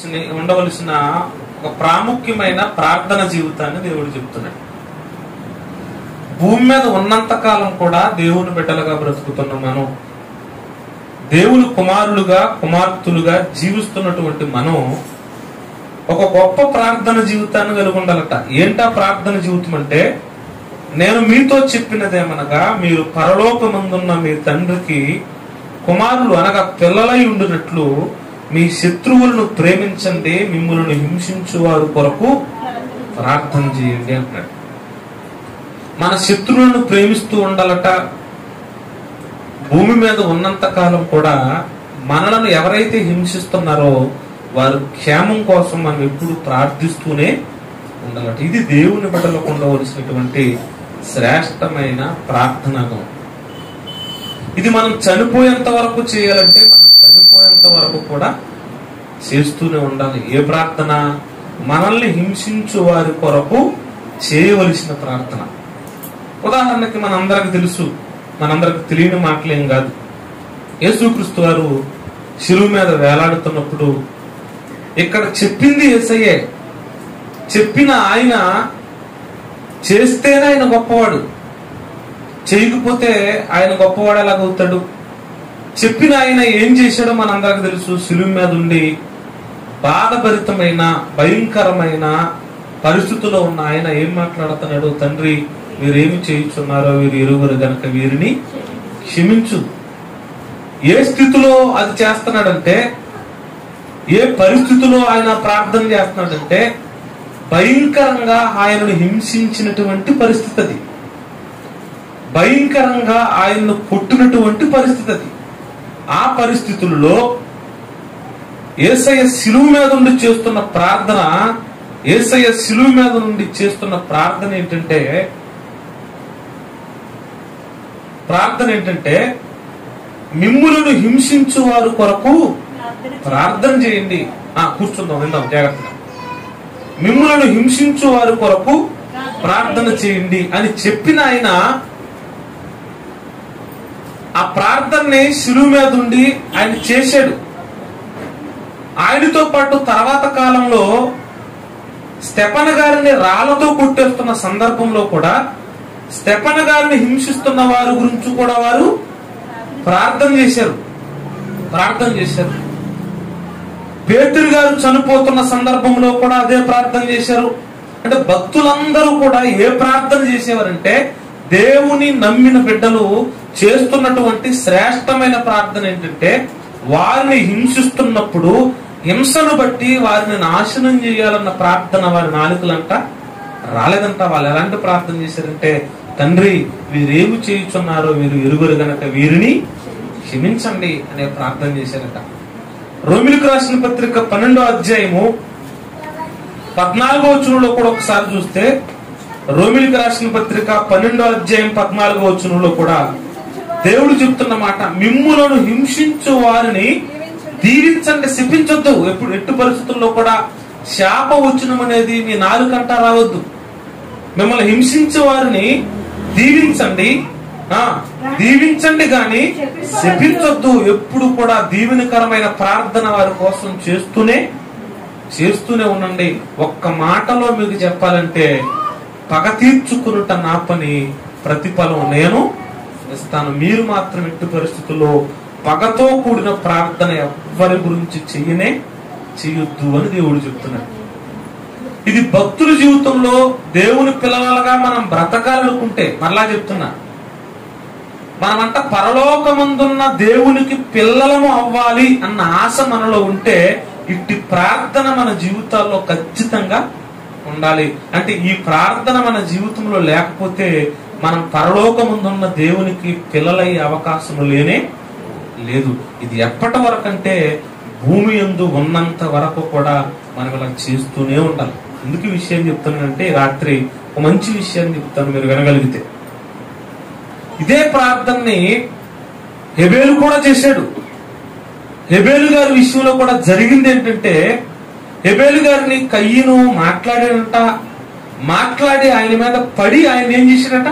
ఉండవలసిన ఒక ప్రాముఖ్యమైన ప్రార్థన జీవితాన్ని దేవుడు చెప్తున్నాడు భూమి మీద ఉన్నంత కాలం కూడా దేవుని బిడ్డలుగా బ్రతుకుతున్న మనం దేవుని కుమారులుగా కుమార్తెలుగా జీవిస్తున్నటువంటి మనం ఒక గొప్ప ప్రార్థన జీవితాన్ని కలిగి ఉండాలట ఏంటా ప్రార్థన జీవితం అంటే నేను మీతో చెప్పినదేమనగా మీరు పరలోకమందున్న మీ తండ్రికి కుమారులు అనగా పిల్లలై ఉండినట్లు మీ శత్రువులను ప్రేమించండి మిమ్మల్ని హింసించు వారి కొరకు ప్రార్థన చేయండి అంటున్నాడు మన శత్రువులను ప్రేమిస్తూ ఉండాలట భూమి మీద ఉన్నంత కాలం కూడా మనలను ఎవరైతే హింసిస్తున్నారో వారు క్షేమం కోసం మనం ఎప్పుడు ప్రార్థిస్తూనే ఉండాలట ఇది దేవుని బిడ్డలకు ఉండవలసినటువంటి శ్రేష్టమైన ప్రార్థనగం ఇది మనం చనిపోయేంత వరకు చేయాలంటే మనం చనిపోయేంత వరకు కూడా చేస్తూనే ఉండాలి ఏ ప్రార్థన మనల్ని హింసించు వారి కొరకు చేయవలసిన ప్రార్థన ఉదాహరణకి మనందరికి తెలుసు మనందరికి తెలియని మాటలేం కాదు యేసుక్రీస్తు వారు శిలువు మీద వేలాడుతున్నప్పుడు ఇక్కడ చెప్పింది ఏసయ్యే చెప్పిన ఆయన చేస్తేనే ఆయన గొప్పవాడు చేయకపోతే ఆయన గొప్పవాడు ఎలాగవుతాడు చెప్పిన ఆయన ఏం చేశాడో మనందరికి తెలుసు శిలువు మీద ఉండి బాధభరితమైన భయంకరమైన పరిస్థితుల్లో ఉన్న ఆయన ఏం మాట్లాడుతున్నాడు తండ్రి వీరేమి చేయించున్నారో వీరు ఇరువురు గనక వీరిని క్షమించు ఏ స్థితిలో అది చేస్తున్నాడంటే ఏ పరిస్థితిలో ఆయన ప్రార్థన చేస్తున్నాడంటే భయంకరంగా ఆయనను హింసించినటువంటి పరిస్థితి అది భయంకరంగా ఆయన్ను కొట్టినటువంటి పరిస్థితి అది ఆ పరిస్థితుల్లో ఏసయ్య శిలువు మీద నుండి చేస్తున్న ప్రార్థన ఏసయ్య శిలువు మీద నుండి చేస్తున్న ప్రార్థన ఏంటంటే ప్రార్థన ఏంటంటే మిమ్ములను హింసించు వారు కొరకు ప్రార్థన చేయండి ఆ కూర్చుందాం విందాం జాగ్రత్తగా మిమ్ములను హింసించు వారి కొరకు ప్రార్థన చేయండి అని చెప్పిన ఆయన ఆ ప్రార్థనని శిలువు మీద ఉండి ఆయన చేశాడు ఆయనతో పాటు తర్వాత కాలంలో స్టెపన గారిని రాళ్లతో కొట్టేస్తున్న సందర్భంలో కూడా స్టెపన గారిని హింసిస్తున్న వారి గురించి కూడా వారు ప్రార్థన చేశారు ప్రార్థన చేశారు పేతురు గారు చనిపోతున్న సందర్భంలో కూడా అదే ప్రార్థన చేశారు అంటే భక్తులందరూ కూడా ఏ ప్రార్థన చేసేవారంటే దేవుని నమ్మిన బిడ్డలు చేస్తున్నటువంటి శ్రేష్టమైన ప్రార్థన ఏంటంటే వారిని హింసిస్తున్నప్పుడు హింసను బట్టి వారిని నాశనం చేయాలన్న ప్రార్థన వారి నాలుకలంట రాలేదంట వాళ్ళు ఎలాంటి ప్రార్థన చేశారంటే తండ్రి వీరేమి చేయుచున్నారో వీరు ఎరుగురు గనక వీరిని క్షమించండి అనే ప్రార్థన చేశారట రోమిలకు రాసిన పత్రిక పన్నెండో అధ్యాయము పద్నాలుగో వచనంలో కూడా ఒకసారి చూస్తే రోమిలకు రాసిన పత్రిక పన్నెండో అధ్యాయం పద్నాలుగో వచనంలో కూడా దేవుడు చెప్తున్న మాట మిమ్ములను హింసించు వారిని దీవించండి శపించొద్దు ఎప్పుడు ఎట్టు పరిస్థితుల్లో కూడా శాప వచనం అనేది మీ నాలుకంట రావద్దు మిమ్మల్ని హింసించే వారిని దీవించండి ఆ దీవించండి గాని శపించొద్దు ఎప్పుడు కూడా దీవెనకరమైన ప్రార్థన వారి కోసం చేస్తూనే చేస్తూనే ఉండండి ఒక్క మాటలో మీకు చెప్పాలంటే పగ తీర్చుకునుట నా పని ప్రతిఫలం నేను ఇస్తాను మీరు మాత్రం ఎట్టి పరిస్థితుల్లో పగతో కూడిన ప్రార్థన ఎవ్వరి గురించి చెయ్యనే చెయ్యొద్దు అని దేవుడు చెప్తున్నాడు ఇది భక్తుల జీవితంలో దేవుని పిల్లలుగా మనం బ్రతకాలనుకుంటే మరలా చెప్తున్నా మనమంట పరలోకమందున్న దేవునికి పిల్లలము అవ్వాలి అన్న ఆశ మనలో ఉంటే ఇట్టి ప్రార్థన మన జీవితాల్లో ఖచ్చితంగా ఉండాలి అంటే ఈ ప్రార్థన మన జీవితంలో లేకపోతే మనం పరలోకముందున్న దేవునికి పిల్లలయ్యే అవకాశం లేనే లేదు ఇది ఎప్పటి వరకు అంటే భూమి ఎందు ఉన్నంత వరకు కూడా మనం ఇలా చేస్తూనే ఉండాలి ఎందుకు ఈ విషయం చెప్తానంటే రాత్రి ఒక మంచి విషయాన్ని చెప్తాను మీరు వినగలిగితే ఇదే ప్రార్థనని హెబేలు కూడా చేశాడు హెబేలు గారి విషయంలో కూడా జరిగింది ఏంటంటే హెబేలు గారిని కయ్యను మాట్లాడాడంట మాట్లాడి ఆయన మీద పడి ఆయన ఏం చేశాడట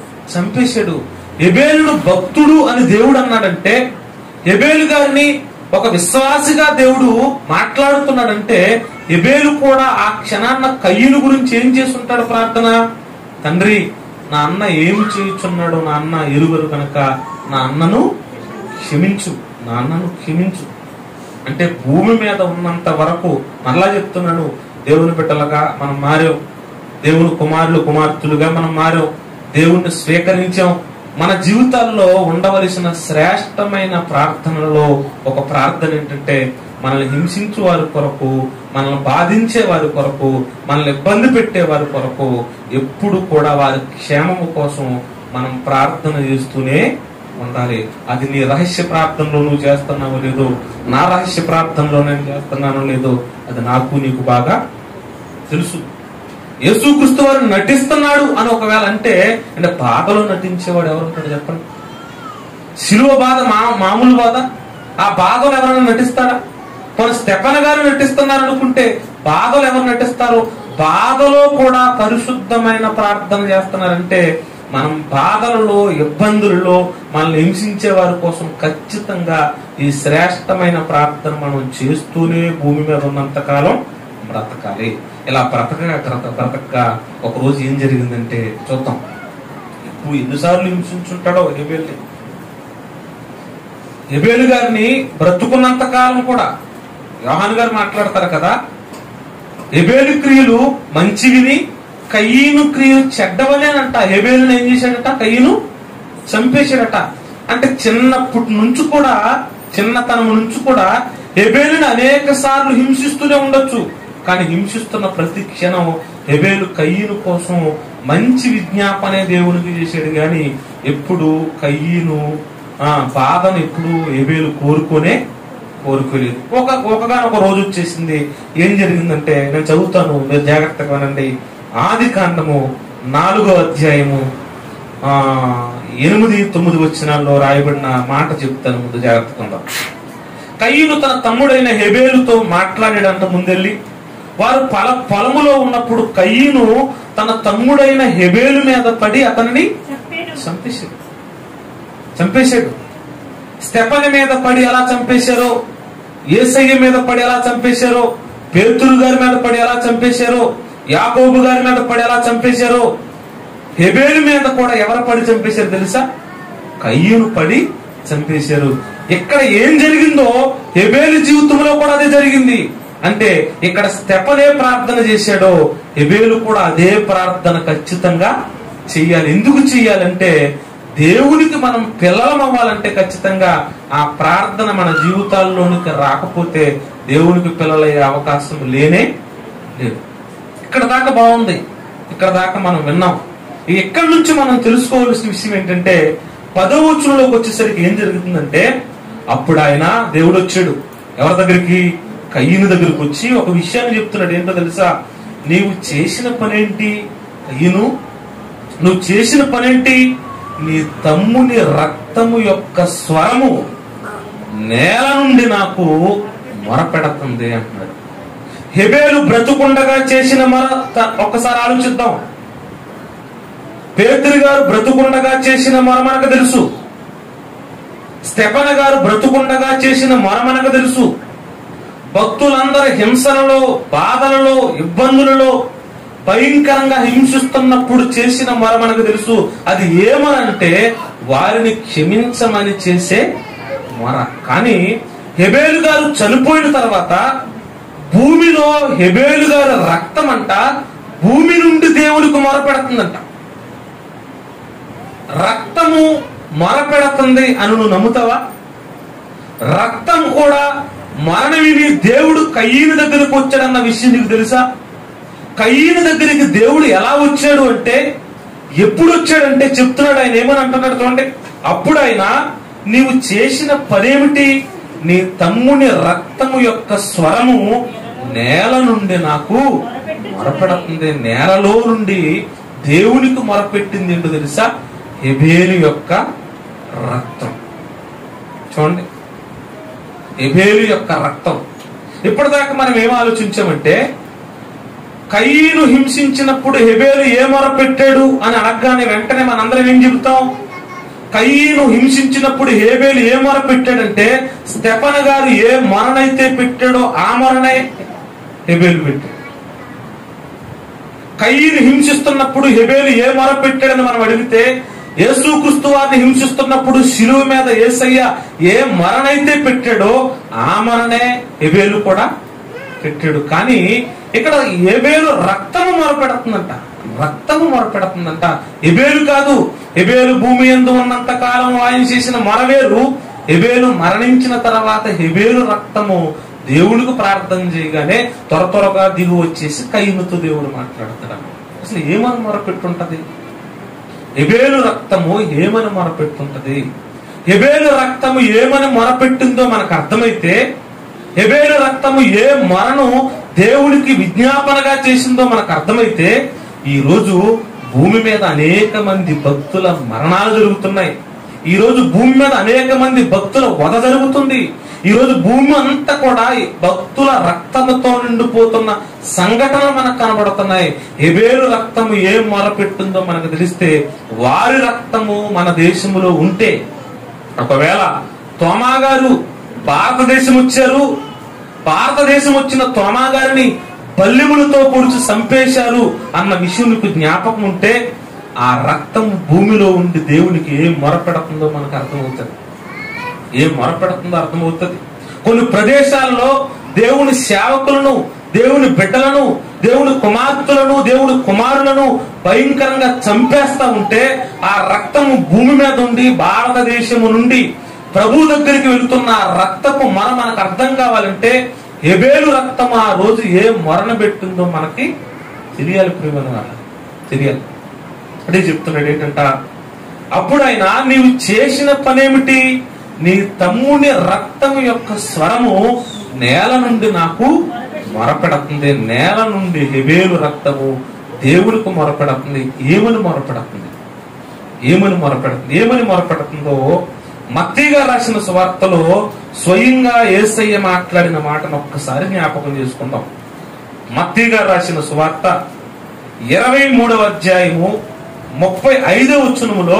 చంపేశాడు హెబేలుడు భక్తుడు అని దేవుడు అన్నాడంటే హెబేలు గారిని ఒక విశ్వాసిగా దేవుడు మాట్లాడుతున్నాడంటే ఎబేలు కూడా ఆ క్షణాన్న కయ్యూను గురించి ఏం చేస్తుంటాడు ప్రార్థన తండ్రి నా అన్న ఏమి చేయుచున్నాడు నా అన్న ఎరుగరు కనుక నా అన్నను క్షమించు నా అన్నను క్షమించు అంటే భూమి మీద ఉన్నంత వరకు మరలా చెప్తున్నాను దేవుని బిడ్డలుగా మనం మారాం దేవుని కుమారులు కుమార్తెలుగా మనం మారాం దేవుణ్ణి స్వీకరించాం మన జీవితాల్లో ఉండవలసిన శ్రేష్టమైన ప్రార్థనలలో ఒక ప్రార్థన ఏంటంటే మనల్ని హింసించు వారి కొరకు మనల్ని బాధించే వారి కొరకు మనల్ని ఇబ్బంది పెట్టే వారి కొరకు ఎప్పుడు కూడా వారి క్షేమము కోసం మనం ప్రార్థన చేస్తూనే ఉండాలి అది నీ రహస్య ప్రార్థనలో నువ్వు చేస్తున్నావో లేదో నా రహస్య ప్రార్థనలో నేను చేస్తున్నానో లేదో అది నాకు నీకు బాగా తెలుసు యేసుక్రీస్తు వారు నటిస్తున్నాడు అని ఒకవేళ అంటే అంటే బాధలో నటించేవాడు ఎవరు ఉంటాడు చెప్పండి శిలువ బాధ మా మామూలు బాధ ఆ బాధలు ఎవరైనా నటిస్తారా మన స్టెపన గారు నటిస్తున్నారు అనుకుంటే బాధలు ఎవరు నటిస్తారు బాధలో కూడా పరిశుద్ధమైన ప్రార్థన చేస్తున్నారంటే మనం బాధలలో ఇబ్బందులలో మనల్ని హింసించే వారి కోసం ఖచ్చితంగా ఈ శ్రేష్టమైన ప్రార్థన మనం చేస్తూనే భూమి మీద ఉన్నంత కాలం బ్రతకాలి ఇలా బ్రతకగా బ్రత బ్రతకగా ఒక రోజు ఏం జరిగిందంటే చూద్దాం ఇప్పుడు ఎన్నిసార్లు హింసించుంటాడో ఎబేల్ని ఎబేలు గారిని బ్రతుకున్నంత కాలం కూడా యోహాన్ గారు మాట్లాడతారు కదా ఎబేలు క్రియలు మంచివిని కయ్యను క్రియలు చెడ్డవలేనంట ఎబేలుని ఏం చేశాడట కయ్యను చంపేశాడట అంటే చిన్నప్పటి నుంచి కూడా చిన్నతనం నుంచి కూడా ఎబేలుని అనేక సార్లు హింసిస్తూనే ఉండొచ్చు కానీ హింసిస్తున్న ప్రతి క్షణం ఎబేలు కయ్యను కోసం మంచి విజ్ఞాపనే దేవునికి చేశాడు గాని ఎప్పుడు కయ్యను ఆ బాధను ఎప్పుడు ఎబేలు కోరుకోనే కోరుకోలేదు ఒక ఒకగానొక ఒక రోజు వచ్చేసింది ఏం జరిగిందంటే నేను చదువుతాను మీరు జాగ్రత్తగా వినండి ఆది కాండము నాలుగో అధ్యాయము ఆ ఎనిమిది తొమ్మిది వచ్చినాల్లో రాయబడిన మాట చెప్తాను ముందు జాగ్రత్తగా ఉందాం కయ్యూను తన తమ్ముడైన హెబేలుతో మాట్లాడాడంట ముందెళ్ళి వారు పొల పొలములో ఉన్నప్పుడు కయ్యూను తన తమ్ముడైన హెబేలు మీద పడి అతనిని చంపేశాడు చంపేశాడు స్టెఫని మీద పడి ఎలా చంపేశారో ఏసయ్య మీద పడి ఎలా చంపేశారో పేతురు గారి మీద పడి ఎలా చంపేశారో యాకోబు గారి మీద పడి ఎలా చంపేశారో హెబేలు మీద కూడా ఎవరు పడి చంపేశారు తెలుసా కయ్యూను పడి చంపేశారు ఇక్కడ ఏం జరిగిందో హెబేలు జీవితంలో కూడా అదే జరిగింది అంటే ఇక్కడ స్టెపనే ప్రార్థన చేశాడో హెబేలు కూడా అదే ప్రార్థన ఖచ్చితంగా చెయ్యాలి ఎందుకు చెయ్యాలంటే దేవునికి మనం పిల్లలం అవ్వాలంటే ఖచ్చితంగా ఆ ప్రార్థన మన జీవితాల్లోనికి రాకపోతే దేవునికి పిల్లలయ్యే అవకాశం లేనే లేదు ఇక్కడ దాకా బాగుంది ఇక్కడ దాకా మనం విన్నాం ఎక్కడి నుంచి మనం తెలుసుకోవాల్సిన విషయం ఏంటంటే పదో వచనంలోకి వచ్చేసరికి ఏం జరుగుతుందంటే అప్పుడు ఆయన దేవుడు వచ్చాడు ఎవరి దగ్గరికి కయ్యను దగ్గరికి వచ్చి ఒక విషయాన్ని చెప్తున్నాడు ఏంటో తెలుసా నీవు చేసిన పనేంటి కయ్యను నువ్వు చేసిన పనేంటి నీ తమ్ముని రక్తము యొక్క స్వరము నేల నుండి నాకు మొరపెడుతుంది అంటున్నాడు హెబేలు బ్రతుకుండగా చేసిన మొర త- ఒక్కసారి ఆలోచిద్దాం పేతురు గారు బ్రతుకుండగా చేసిన మొర మనకు తెలుసు స్టెఫన గారు బ్రతుకుండగా చేసిన మొర మనకు తెలుసు భక్తులందరి హింసలలో బాధలలో ఇబ్బందులలో భయంకరంగా హింసిస్తున్నప్పుడు చేసిన మొర మనకు తెలుసు అది ఏమనంటే వారిని క్షమించమని చేసే మొర కానీ హెబేలు గారు చనిపోయిన తర్వాత భూమిలో హెబేలు గారి రక్తం అంట భూమి నుండి దేవునికి మొర పెడుతుందంట రక్తము మొరపెడుతుంది అని నువ్వు నమ్ముతావా రక్తం కూడా మరణ విని దేవుడు కయ్యని దగ్గరకు వచ్చాడన్న విషయం నీకు తెలుసా కయ్యని దగ్గరికి దేవుడు ఎలా వచ్చాడు అంటే ఎప్పుడు వచ్చాడంటే చెప్తున్నాడు ఆయన ఏమని అంటున్నాడు చూడండి అప్పుడు ఆయన నీవు చేసిన పనేమిటి నీ తమ్ముని రక్తము యొక్క స్వరము నేల నుండి నాకు మొరపెడుతుంది నేలలో నుండి దేవునికి మొరపెట్టింది ఏంటో తెలుసా హెబేలు యొక్క రక్తం చూడండి ఎబేలు యొక్క రక్తం ఇప్పటిదాకా మనం ఏం ఆలోచించామంటే కయ్యను హింసించినప్పుడు హెబేలు ఏ మొర పెట్టాడు అని అడగగానే వెంటనే మనందరం ఏం చెబుతాం కయ్యను హింసించినప్పుడు హేబేలు ఏ మొర పెట్టాడంటే స్టెఫన్ గారు ఏ మొరనైతే పెట్టాడో ఆ మొరనే హెబేలు పెట్టాడు కయ్యను హింసిస్తున్నప్పుడు హెబేలు ఏ మొర పెట్టాడని మనం అడిగితే యేసుక్రీస్తు వారిని హింసిస్తున్నప్పుడు శిలువ మీద ఏసయ్య ఏ మరణైతే పెట్టాడో ఆ మరణే హెబేలు కూడా పెట్టాడు కానీ ఇక్కడ ఎబేలు రక్తము మొరపెడుతుందంట రక్తము మొరపెడుతుందంట ఎబేలు కాదు ఎబేలు భూమి ఎందు ఉన్నంత కాలం ఆయన చేసిన మొరవేరు ఎబేలు మరణించిన తర్వాత హెబేలు రక్తము దేవుడికి ప్రార్థన చేయగానే త్వర త్వరగా దిగు వచ్చేసి కయ్యముతో దేవుడు మాట్లాడుతున్నాడు అసలు ఏమని మొరపెట్టుంటది ఎబేలు రక్తము ఏమని మొరపెట్టుంటది ఎబేలు రక్తము ఏమని మొరపెట్టిందో మనకు అర్థమైతే ఎబేలు రక్తము ఏ మొరను దేవుడికి విజ్ఞాపనగా చేసిందో మనకు అర్థమైతే ఈ రోజు భూమి మీద అనేక మంది భక్తుల మరణాలు జరుగుతున్నాయి ఈ రోజు భూమి మీద అనేక మంది భక్తుల వధ జరుగుతుంది ఈ రోజు భూమి అంతా కూడా ఈ భక్తుల రక్తముతో నిండిపోతున్న సంఘటనలు మనకు కనబడుతున్నాయి ఎబేలు రక్తము ఏం మొరపెట్టిందో మనకు తెలిస్తే వారి రక్తము మన దేశంలో ఉంటే ఒకవేళ తోమా గారు భారతదేశం వచ్చారు భారతదేశం వచ్చిన తోమా గారిని బల్లిములతో పొడిచి చంపేశారు అన్న విషయం నీకు జ్ఞాపకం ఉంటే ఆ రక్తం భూమిలో ఉండి దేవునికి ఏం మొరపెడుతుందో మనకు అర్థమవుతుంది ఏం మొరపెడుతుందో అర్థమవుతుంది కొన్ని ప్రదేశాల్లో దేవుని సేవకులను దేవుని బిడ్డలను దేవుని కుమార్తెలను దేవుని కుమారులను భయంకరంగా చంపేస్తా ఉంటే ఆ రక్తము భూమి మీద ఉండి భారతదేశము నుండి ప్రభు దగ్గరికి వెళుతున్న ఆ రక్తపు మొర మనకు అర్థం కావాలంటే ఎబేలు రక్తం ఆ రోజు ఏ మొరణ పెట్టిందో మనకి తెలియాలి ప్రియమైన వాళ్ళ తెలియాలి అదే చెప్తున్నాడు ఏంటంట అప్పుడు ఆయన నీవు చేసిన పనేమిటి నీ తమ్ముని రక్తం యొక్క స్వరము నేల నుండి నాకు మొరపెడుతుంది నేల నుండి హెబేలు రక్తము దేవునికి మొరపెడుతుంది ఏమని మొరపెడుతుంది ఏమని మొరపెడుతుంది ఏమని మొరపెడుతుందో మత్తీగా రాసిన సువార్తలో స్వయంగా ఏసయ్య మాట్లాడిన మాటను ఒక్కసారి జ్ఞాపకం చేసుకుందాం మత్తీగా రాసిన సువార్త ఇరవై మూడవ అధ్యాయము ముప్పై ఐదవ వచనములో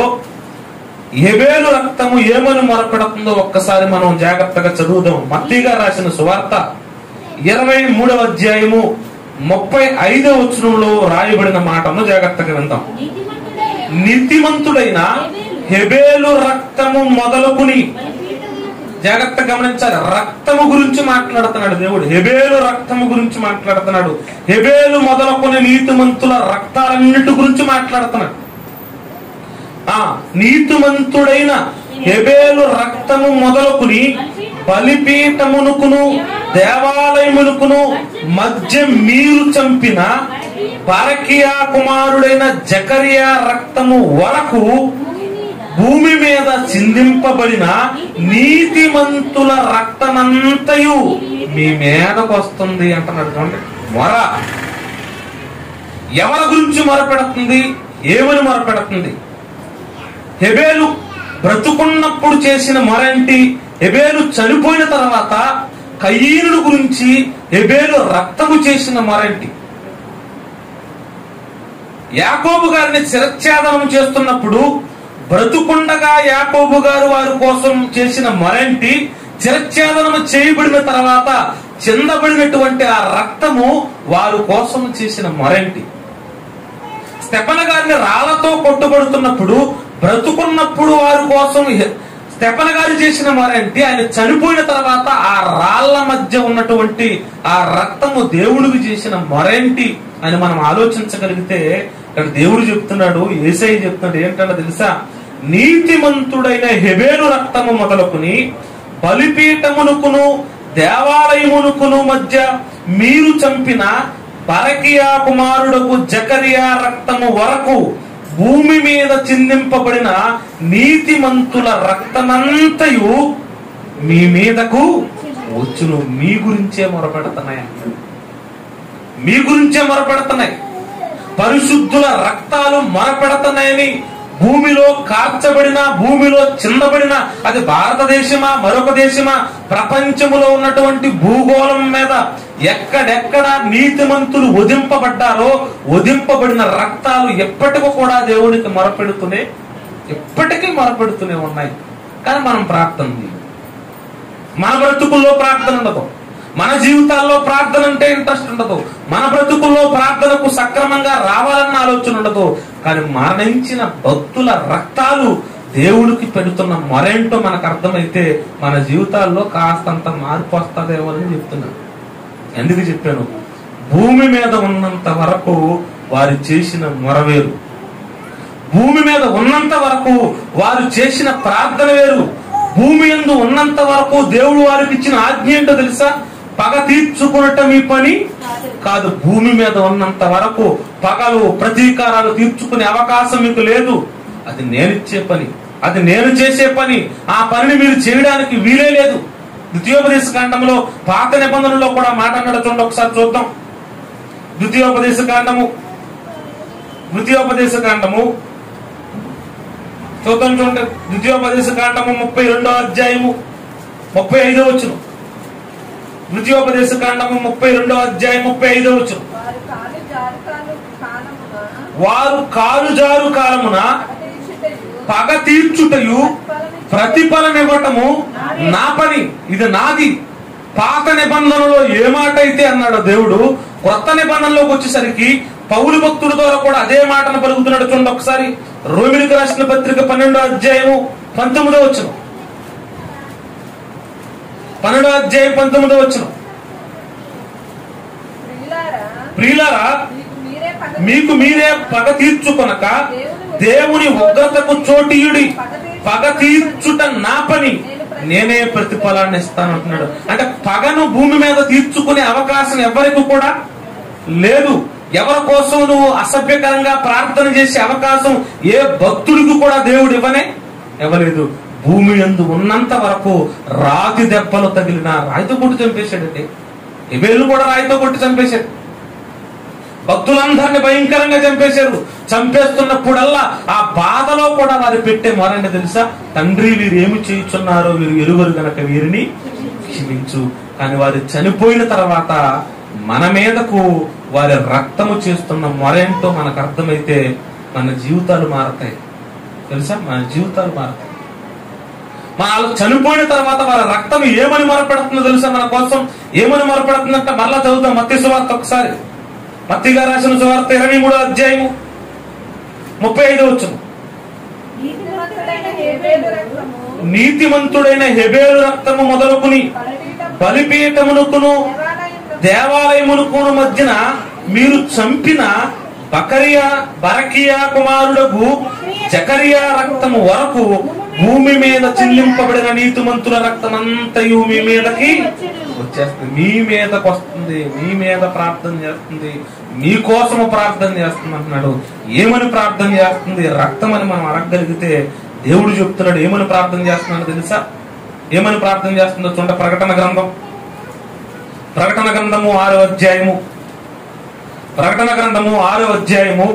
ఎబేలు రక్తము ఏమని మొరపెడుతుందో ఒక్కసారి మనం జాగ్రత్తగా చదువుదాం మత్తీగా రాసిన సువార్త ఇరవై మూడవ అధ్యాయము ముప్పై ఐదవ వచనంలో రాయబడిన మాటను జాగ్రత్తగా విందాం నీతిమంతుడైన నీతిమంతుడైన హెబేలు రక్తము మొదలుకుని జాగ్రత్త గమనించాలి రక్తము గురించి మాట్లాడుతున్నాడు దేవుడు హెబేలు రక్తము గురించి మాట్లాడుతున్నాడు హెబేలు మొదలుకొని నీతిమంతుల రక్తాలన్నిటి గురించి మాట్లాడుతున్నాడు ఆ నీతిమంతుడైన హెబేలు రక్తము మొదలుకుని బలిపీఠమునుకును దేవాలయమునుకును మధ్య మీరు చంపిన పరకియా కుమారుడైన జకరియా రక్తము వరకు భూమి మీద భూమి మీద చిందింపబడిన నీతిమంతుల రక్తమంతయు మీ మీదకు వస్తుంది అంటున్నాడు చూడండి మొర ఎవరి గురించి మొరపెడుతుంది ఏమని మొరపెడుతుంది హెబేలు బ్రతుకున్నప్పుడు చేసిన మొరేంటి హెబేలు చనిపోయిన తర్వాత కయ్యనుడు గురించి హెబేలు రక్తము చేసిన మొరేంటి యాకోబు గారిని శిరచ్ఛేదనం చేస్తున్నప్పుడు బ్రతుకుండగా యాకోబు గారు వారి కోసం చేసిన మొరంటి శిరచ్ఛేదనం చేయబడిన తర్వాత చెందబడినటువంటి ఆ రక్తము వారి కోసం చేసిన మొరంటి స్టెపన గారిని రాళ్లతో కొట్టుబడుతున్నప్పుడు బ్రతుకున్నప్పుడు వారి కోసం స్టెపన గారు చేసిన మరేంటి ఆయన చనిపోయిన తర్వాత ఆ రాళ్ల మధ్య ఉన్నటువంటి ఆ రక్తము దేవుడికి చేసిన మరేంటి అని మనం ఆలోచించగలిగితే ఇక్కడ దేవుడు చెప్తున్నాడు ఏసై చెప్తున్నాడు ఏంటంటే తెలుసా నీతిమంతుడైన హెబేలు రక్తము మొదలుకుని బలిపీఠమునుకును దేవాలయమునుకును మధ్య మీరు చంపిన పరకియా కుమారుడకు జకరియా రక్తము వరకు భూమి మీద చిందింపబడిన నీతిమంతుల రక్తమంతయు మీ మీదకు వచ్చును మీ గురించే మొరపెడుతున్నాయి మీ గురించే మొరపెడుతున్నాయి పరిశుద్ధుల రక్తాలు మొరపెడుతున్నాయని భూమిలో కార్చబడిన భూమిలో చిందబడిన అది భారతదేశమా మరొక దేశమా ప్రపంచములో ఉన్నటువంటి భూగోళం మీద ఎక్కడెక్కడ నీతిమంతులు వధింపబడ్డారో వధింపబడిన రక్తాలు ఎప్పటికీ కూడా దేవునికి మొరపెడుతూనే ఎప్పటికీ మొరపెడుతూనే ఉన్నాయి కానీ మనం ప్రార్థన చేయం. మన బ్రతుకుల్లో ప్రార్థన ఉండదు మన జీవితాల్లో ప్రార్థన అంటే ఇంట్రెస్ట్ ఉండదు మన బ్రతుకుల్లో ప్రార్థనకు సక్రమంగా రావాలన్న ఆలోచన ఉండదు కానీ మరణించిన భక్తుల రక్తాలు దేవుడికి పెడుతున్న మొరేంటో మనకు అర్థమైతే మన జీవితాల్లో కాస్తంత మార్పు వస్తుందేమో అని చెప్తున్నాను ఎందుకు చెప్పాను భూమి మీద ఉన్నంత వరకు వారు చేసిన మొరవేరు భూమి మీద ఉన్నంత వరకు వారు చేసిన ప్రార్థన వేరు భూమి ఎందు ఉన్నంత వరకు దేవుడు వారికి ఇచ్చిన ఆజ్ఞ ఏంటో తెలుసా పగ తీర్చుకునటం ఈ పని కాదు భూమి మీద ఉన్నంత వరకు పగలు ప్రతీకారాలు తీర్చుకునే అవకాశం మీకు లేదు అది నేనిచ్చే పని అది నేను చేసే పని ఆ పనిని మీరు చేయడానికి వీలే లేదు ద్వితీయోపదేశ కాండంలో పాత నిబంధనలో కూడా మాట అన్నాడు చూడండి ఒకసారి చూద్దాం ద్వితీయోపదేశ కాండము ద్వితీయోపదేశ కాండము చూద్దాం చూడండి ద్వితీయోపదేశ కాండము ముప్పై రెండో అధ్యాయము ముప్పై ఐదో వచ్చును ద్వితీయోపదేశ కాండము ముప్పై రెండో అధ్యాయం ముప్పై ఐదో వచ్చును వారు కాలు జారుకాలు కాలమున వారు కాలు జారు కాలమున అపేక్షితయు పగ తీర్చుటయు ప్రతిఫలనివ్వటము నా పని ఇది నాది పాత నిబంధనలో ఏ మాట అయితే అన్నాడో దేవుడు కొత్త నిబంధనలోకి వచ్చేసరికి పౌలు భక్తుల ద్వారా కూడా అదే మాటను పలుకుతున్నాడు చూడండి ఒకసారి రోమిలికి రాసిన పత్రిక పన్నెండో అధ్యాయము పంతొమ్మిదో వచ్చును పన్నెండో అధ్యాయం పంతొమ్మిదో వచ్చును ప్రియులారా ప్రియులారా మీకు మీరే పగ మీకు మీరే పగ తీర్చుకొనక దేవుని ఉగ్రతకు చోటీయుడి పగ తీర్చుట నా పని నేనే ప్రతిఫలాన్ని ఇస్తాను అంటున్నాడు అంటే పగను భూమి మీద తీర్చుకునే అవకాశం ఎవరికి కూడా లేదు ఎవరి కోసం నువ్వు అసభ్యకరంగా ప్రార్థన చేసే అవకాశం ఏ భక్తుడికి కూడా దేవుడు ఇవ్వనే ఇవ్వలేదు భూమి ఎందు ఉన్నంత వరకు రాతి దెబ్బలు తగిలిన రాయితో కొట్టి చంపేశాడండి ఇవేళ్ళు కూడా రాయితో కొట్టి చంపేశాడు భక్తులందరినీ భయంకరంగా చంపేశారు చంపేస్తున్నప్పుడల్లా ఆ బాధలో కూడా వారు పెట్టే మొరండి తెలుసా తండ్రి వీరు ఏమి చేయుచున్నారో వీరు ఎరుగరు గనక వీరిని క్షమించు కానీ వారు చనిపోయిన తర్వాత మన మీదకు వారి రక్తము చేస్తున్న మొరేంటో మనకు అర్థమైతే మన జీవితాలు మారతాయి తెలుసా మన జీవితాలు మారతాయి మన వాళ్ళు చనిపోయిన తర్వాత వారి రక్తం ఏమని మొరపెడుతుందో తెలుసా మన కోసం ఏమని మొరపెడుతుందంటే మరలా చదువుతాం మత్తి సువార్త ఒకసారి మత్తిగా రాసిన సువార్త ఇరవై మూడో అధ్యాయము ముప్పై ఐదు వచ్చును నీతిమంతుడైన హేబేలు రక్తము నీతిమంతుడైన హెబేలు రక్తము మొదలుకుని బలిపీఠం బలిపీఠమునుకును దేవాలయంలో దేవాలయమునుకును మధ్యన మీరు చంపిన బకరియా బరకియా కుమారుడకు జకరియా రక్తము వరకు భూమి మీద చెల్లింపబడిన నీతిమంతుల రక్తం అంతయు మీ మీదకి వచ్చేస్తుంది మీ మీదకి వస్తుంది మీ మీద ప్రార్థన చేస్తుంది మీ కోసము ప్రార్థన చేస్తుంది అంటున్నాడు ఏమని ప్రార్థన చేస్తుంది రక్తం అని మనం అడగగలిగితే దేవుడు చెప్తున్నాడు ఏమని ప్రార్థన చేస్తున్నాడు తెలుసా ఏమని ప్రార్థన చేస్తుందో చూడ ప్రకటన గ్రంథం ప్రకటన గ్రంథము ఆరో అధ్యాయము ప్రకటన గ్రంథము ఆరో అధ్యాయము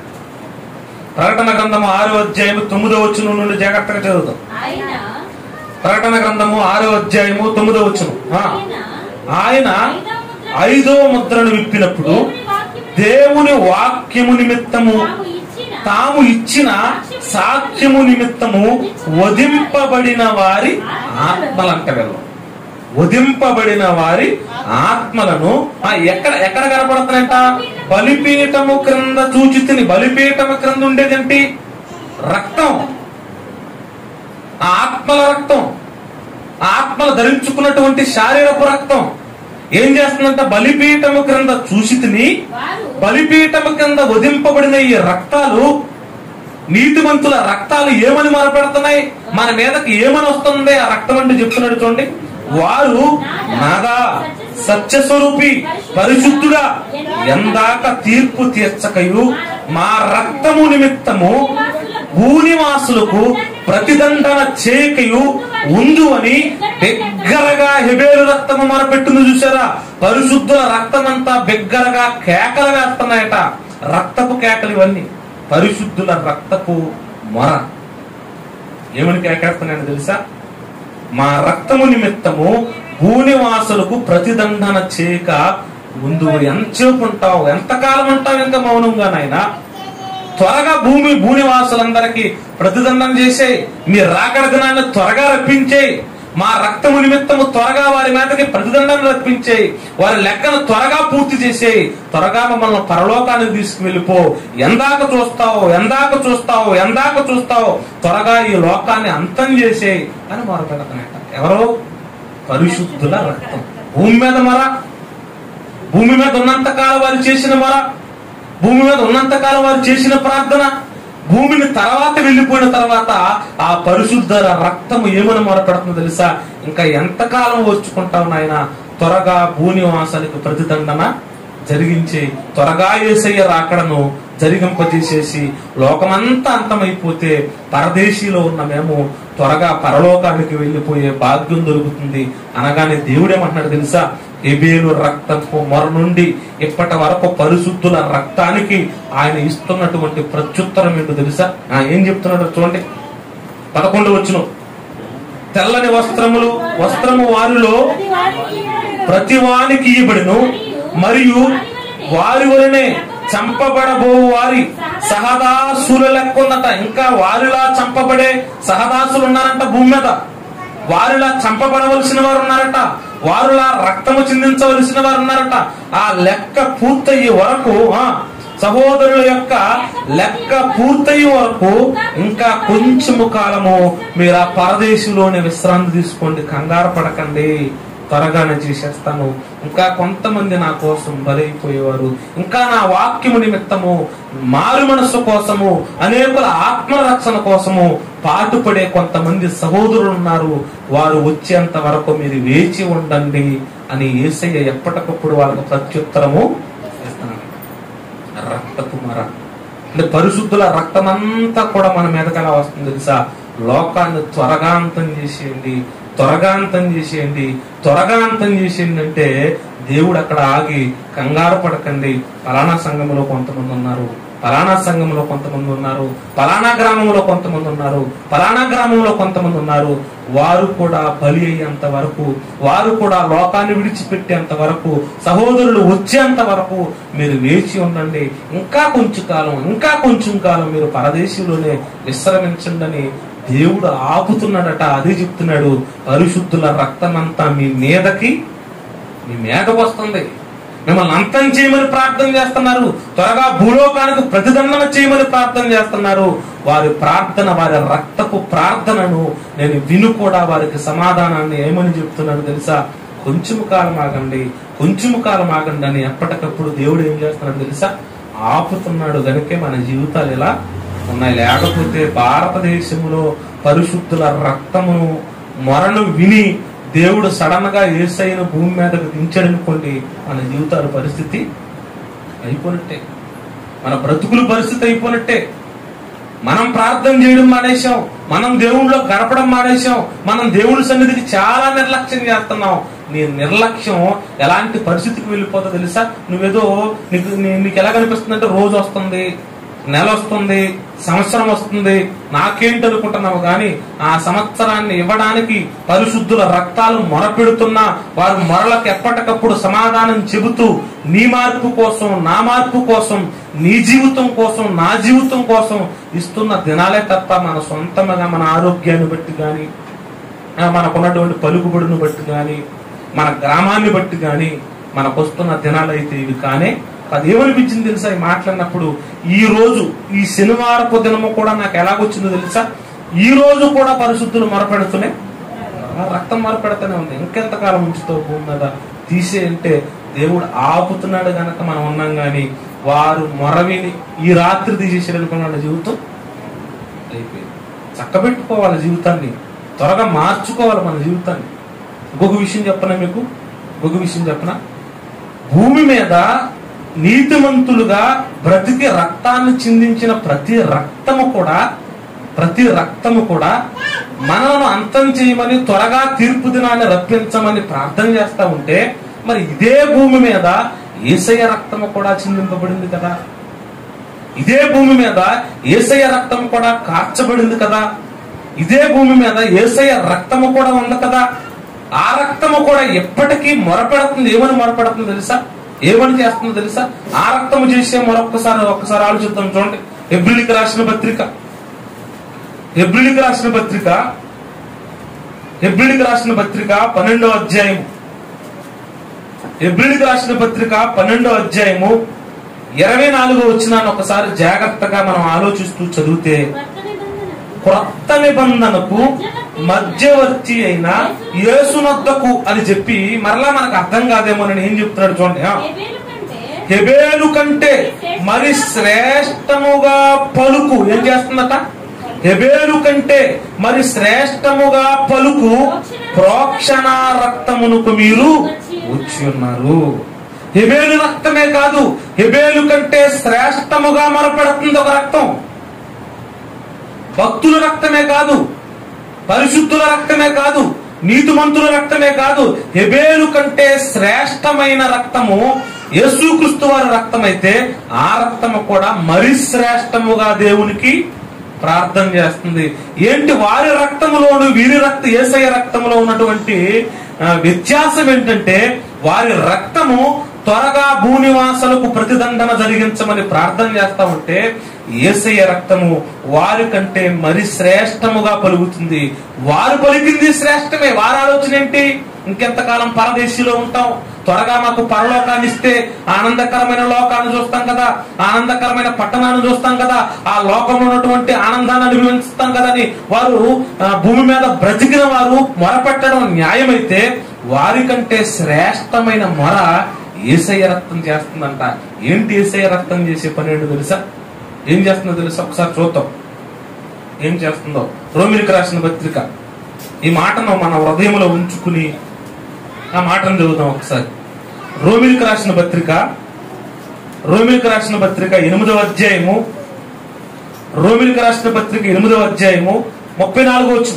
ప్రకటన గ్రంథము ఆరో అధ్యాయము తొమ్మిదో వచ్చును నుండి జాగ్రత్తగా చదువుతాం ఆయన ప్రకటన గ్రంథము ఆరో అధ్యాయము తొమ్మిదో వచ్చును ఆ, ఆయన ఆయన ఐదో ముద్రను విప్పినప్పుడు దేవుని వాక్యమును దేవుని వాక్యము నిమిత్తము తాము ఇచ్చిన తాము ఇచ్చిన సాక్ష్యము నిమిత్తము వధింపబడిన వారి ఆత్మలంట వీళ్ళు వధింపబడిన వారి ఆత్మలను ఆ ఎక్కడ ఎక్కడ కనపడుతున్నాయంట బలిపీఠము క్రింద చూచితిని బలిపీఠము క్రింద ఉండేదేంటి రక్తం ఆ ఆత్మల రక్తం ఆ ఆత్మలు ధరించుకున్నటువంటి శారీరపు రక్తం ఏం చేస్తుందంట బలిపీఠము క్రింద చూసితిని వారు బలిపీఠము కింద వధింపబడిన ఈ రక్తాలు నీతిమంతుల రక్తాలు ఏమని మొరపెడుతున్నాయి మన మీదకి ఏమని వస్తుంది ఆ రక్తం అంటే చెప్తున్నాడు చూడండి వారు నాదా సత్యస్వరూపి పరిశుద్ధుడా ఎందాక తీర్పు తీర్చకయు మా రక్తము నిమిత్తము భూనివాసులకు ప్రతిదండన చేయకయు ఉందు అని బిగ్గరగా హెబేలు రక్తము మొరపెట్టింది చూసారా పరిశుద్ధుల రక్తమంతా బిగ్గరగా కేకలు వేస్తున్నాయట రక్తపు కేకలు ఇవన్నీ పరిశుద్ధుల రక్తపు మొర ఏమని కేకేస్తున్నాయని తెలుసా మా రక్తము నిమిత్తము భూనివాసులకు ప్రతిదండన చేయక ముందు ఎంతసేపు ఉంటావు ఎంతకాలం ఉంటావు ఇంకా మౌనంగా నాయన త్వరగా భూమి భూనివాసులందరికీ ప్రతిదండం చేసేయి మీ రాకడ దినాన్ని త్వరగా రప్పించేయి మా రక్తము నిమిత్తము త్వరగా వారి మీదకి ప్రతిదండం రప్పించేయి వారి లెక్కను త్వరగా పూర్తి చేసేయి త్వరగా మమ్మల్ని పరలోకానికి తీసుకువెళ్ళిపో ఎందాక చూస్తావు ఎందాక చూస్తావు ఎందాక చూస్తావు త్వరగా ఈ లోకాన్ని అంతం చేసేయి అని మొరపెడతానట ఎవరో పరిశుద్ధుల రక్తం భూమి మీద మర భూమి మీద ఉన్నంత కాలం వారు చేసిన మొర భూమి మీద ఉన్నంత కాలం వారు చేసిన ప్రార్థన భూమిని తర్వాత వెళ్ళిపోయిన తర్వాత ఆ పరిశుద్ధ రక్తము ఏమని మొరపెడుతుందో తెలుసా ఇంకా ఎంతకాలం ఓర్చుకుంటావు నాయన త్వరగా భూనివాసానికి ప్రతిదండన జరిగించి త్వరగా ఏసయ్య రాకడను జరిగింపజేసేసి లోకమంతా అంతమైపోతే పరదేశీలో ఉన్న మేము త్వరగా పరలోకానికి వెళ్ళిపోయే భాగ్యం దొరుకుతుంది అనగానే దేవుడేమంటున్నాడు తెలుసా ఎబేలు రక్తపు మొర నుండి ఇప్పటి వరకు పరిశుద్ధుల రక్తానికి ఆయన ఇస్తున్నటువంటి ప్రత్యుత్తరం ఏంటో తెలుసా ఆ, ఏం చెప్తున్నాడు చూడండి పదకొండు వచ్చును తెల్లని వస్త్రములు వస్త్రము వారిలో ప్రతి వారికి ఇవ్వబడిన ప్రతి వానికి ఇవ్వబడును మరియు వారి వలనే చంపబడబో వారి సహదాసుల లెక్క ఉందట ఇంకా వారిలా చంపబడే సహదాసులు ఉన్నారంట భూమి మీద వారిలా చంపబడవలసిన వారు ఉన్నారట వారిలా రక్తము చిందించవలసిన వారు ఉన్నారట ఆ లెక్క పూర్తయ్యే వరకు ఆ సహోదరుల యొక్క లెక్క పూర్తయ్యే వరకు ఇంకా కొంచెము కాలము మీరు ఆ పరదేశంలోనే విశ్రాంతి తీసుకోండి కంగారు పడకండి త్వరగానే చేసేస్తాను ఇంకా కొంతమంది నా కోసం బలైపోయేవారు ఇంకా నా వాక్యము నిమిత్తము మారు మనస్సు కోసము అనేకుల ఆత్మరక్షణ కోసము పాటుపడే కొంతమంది సహోదరులు ఉన్నారు వారు వచ్చేంత వరకు మీరు వేచి ఉండండి అని ఏసయ్య ఎప్పటికప్పుడు వాళ్ళకు ప్రత్యుత్తరము చేస్తున్నాడు రక్తపు మర అంటే పరిశుద్ధుల రక్తమంతా కూడా మన మీదకి ఎలా వస్తుంది తెలుసా లోకాన్ని త్వరగా అంతం చేసేయండి త్వరగా అంతం చేసేయండి త్వరగా అంతం చేసేయండి అంటే దేవుడు అక్కడ ఆగి కంగారు పడకండి పలానా సంఘంలో కొంతమంది ఉన్నారు పలానా సంఘంలో కొంతమంది ఉన్నారు పలానా గ్రామంలో కొంతమంది ఉన్నారు పలానా గ్రామంలో కొంతమంది ఉన్నారు వారు కూడా బలి అయ్యేంత వరకు వారు కూడా లోకాన్ని విడిచిపెట్టేంత వరకు సహోదరులు వచ్చేంత వరకు మీరు వేచి ఉండండి ఇంకా కొంచెం కాలం ఇంకా కొంచెం కాలం మీరు పరదేశంలోనే విశ్రమించండి అని దేవుడు ఆపుతున్నాడట అదే చెప్తున్నాడు పరిశుద్ధుల రక్తమంతా మీ మీదకి మీ మీదకు వస్తుంది మిమ్మల్ని అంతం చేయమని ప్రార్థన చేస్తున్నారు త్వరగా భూలోకానికి ప్రతిదండన చేయమని ప్రార్థన చేస్తున్నారు వారి ప్రార్థన వారి రక్తపు ప్రార్థనను నేను విను కూడా వారికి సమాధానాన్ని ఏమని చెప్తున్నాడు తెలుసా కొంచెము కాలం ఆగండి కొంచెము కాలం ఆగండి అని ఎప్పటికప్పుడు దేవుడు ఏం చేస్తున్నాడు తెలుసా ఆపుతున్నాడు గనుకే మన జీవితాలు ఇలా ఉన్నాయి లేకపోతే భారతదేశంలో పరిశుద్ధుల రక్తమును మొరను విని దేవుడు సడన్ గా ఏసైన భూమి మీదకు దించాడనుకోండి మన జీవితాల పరిస్థితి అయిపోయినట్టే మన బ్రతుకుల పరిస్థితి అయిపోయినట్టే మనం ప్రార్థన చేయడం మానేశాం మనం దేవుళ్ళలో గడపడం మానేశాం మనం దేవుడి సన్నిధికి చాలా నిర్లక్ష్యం చేస్తున్నాం నీ నిర్లక్ష్యం ఎలాంటి పరిస్థితికి వెళ్ళిపోతుందో తెలుసా నువ్వేదో నీకు నీ- నీకు ఎలా కనిపిస్తుంది అంటే రోజు వస్తుంది నెల వస్తుంది సంవత్సరం వస్తుంది నాకేంటి అనుకుంటున్నావు గాని ఆ సంవత్సరాన్ని ఇవ్వడానికి పరిశుద్ధుల రక్తాలు మొరపెడుతున్నా వారు మొరలకు ఎప్పటికప్పుడు సమాధానం చెబుతూ నీ మార్పు కోసం నా మార్పు కోసం నీ జీవితం కోసం నా జీవితం కోసం ఇస్తున్న దినాలే తప్ప మన సొంతంగా మన ఆరోగ్యాన్ని బట్టి గాని ఆ, మనకున్నటువంటి పలుకుబడిని బట్టి గాని మన గ్రామాన్ని బట్టి గాని మనకు వస్తున్న దినాలు అయితే ఇవి కానే అది ఏమనిపించింది తెలుసా ఈ మాట్లాడినప్పుడు ఈ రోజు ఈ శనివారపు దినము కూడా నాకు ఎలాగొచ్చిందో తెలుసా ఈ రోజు కూడా పరిశుద్ధులు మొరపెడుతూనే ఆ రక్తం మొరపెడుతూనే ఉంది ఇంకెంతకాలం ఉంచుతావు భూమి మీద తీసే అంటే దేవుడు ఆపుతున్నాడు గనక మనం ఉన్నాం గాని వారు మొరవిని ఈ రాత్రి తీసేసాడు అనుకున్నాడు జీవితం అయిపోయింది చక్కబెట్టుకోవాలి జీవితాన్ని త్వరగా మార్చుకోవాలి మన జీవితాన్ని ఇంకొక విషయం చెప్పనా మీకు ఇంకొక విషయం చెప్పనా భూమి మీద నీతిమంతులుగా బ్రతికి రక్తాన్ని చిందించిన ప్రతి రక్తము కూడా ప్రతి రక్తము కూడా మనలను అంతం చేయమని త్వరగా తీర్పు దినాన్ని రప్పించమని ప్రార్థన చేస్తా ఉంటే మరి ఇదే భూమి మీద ఏసయ్య రక్తము కూడా చిందింపబడింది కదా ఇదే భూమి మీద ఏసయ్య రక్తం కూడా కార్చబడింది కదా ఇదే భూమి మీద ఏసయ్య రక్తము కూడా ఉంది కదా ఆ రక్తము కూడా ఎప్పటికీ మొరపెడుతుంది ఏమని మొరపెడుతుంది తెలుసా ఏమని చేస్తుందో తెలుసా ఆ రక్తము చేసే మరొక్కసారి ఒక్కసారి ఆలోచిద్దాం చూడండి ఎబ్రిలికి రాసిన పత్రిక ఎబ్రిలికి రాసిన పత్రిక ఎబ్రిలికి రాసిన పత్రిక పన్నెండో అధ్యాయం ఎబ్రిలికి రాసిన పత్రిక పన్నెండో అధ్యాయము ఇరవై నాలుగో వచ్చినాన్ని ఒకసారి జాగ్రత్తగా మనం ఆలోచిస్తూ చదివితే కొత్త నిబంధనకు క్రొత్త నిబంధనకు మధ్యవర్తి అయిన యేసునొద్దకు అని చెప్పి మరలా మనకు అర్థం కాదేమోనని ఏం చెప్తున్నాడు చూడండి ఆ. హెబెలు కంటే హెబేలు కంటే మరి శ్రేష్టముగా పలుకు ఏం చేస్తుందట హెబేలు కంటే మరి శ్రేష్టముగా పలుకు ప్రోక్షణ రక్తమునకు మీరు వచ్చి ఉన్నారు హెబేలు రక్తమే కాదు హెబేలు కంటే శ్రేష్టముగా మొరపెడుతుంది ఒక రక్తం భక్తుల రక్తమే కాదు పరిశుద్ధుల రక్తమే కాదు నీతిమంతుల రక్తమే కాదు హెబేలు కంటే శ్రేష్టమైన రక్తము యేసుక్రీస్తు వారి రక్తమైతే ఆ రక్తము కూడా మరి శ్రేష్టముగా దేవునికి ప్రార్థన చేస్తుంది ఏంటి వారి రక్తములోను వీరి రక్త ఏసయ్య రక్తములో ఉన్నటువంటి ఆ, వ్యత్యాసం ఏంటంటే వారి రక్తము త్వరగా భూనివాసులకు ప్రతిదండన జరిగించమని ప్రార్థన చేస్తా ఉంటే ఏసయ్య రక్తము వారి కంటే మరి శ్రేష్టముగా పలుకుతుంది వారు పలికింది శ్రేష్టమే వారి ఆలోచన ఏంటి ఇంకెంతకాలం పరదేశీలో ఉంటాం త్వరగా మాకు పరలోకాన్ని ఇస్తే ఆనందకరమైన లోకాన్ని చూస్తాం కదా ఆనందకరమైన పట్టణాన్ని చూస్తాం కదా ఆ లోకంలో ఉన్నటువంటి ఆనందాన్ని అనుభవిస్తాం కదా అని వారు ఆ, భూమి మీద బ్రతికిన వారు మొరపెట్టడం న్యాయమైతే వారికంటే శ్రేష్టమైన మొర ఏసయ్య రక్తం చేస్తుందంట ఏంటి ఏసయ్య రక్తం చేసే పని ఏంటో తెలుసా ఏం చేస్తుందో తెలుసా ఒకసారి చూద్దాం ఏం చేస్తుందో రోమిలికి రాసిన పత్రిక ఈ మాటను మన హృదయంలో ఉంచుకుని ఆ మాటను చదువుదాం ఒకసారి రోమిలికి రాసిన పత్రిక రోమిలికి రాసిన పత్రిక ఎనిమిదవ అధ్యాయము రోమిలికి రాసిన పత్రిక ఎనిమిదవ అధ్యాయము ముప్పై నాలుగో వచ్చిన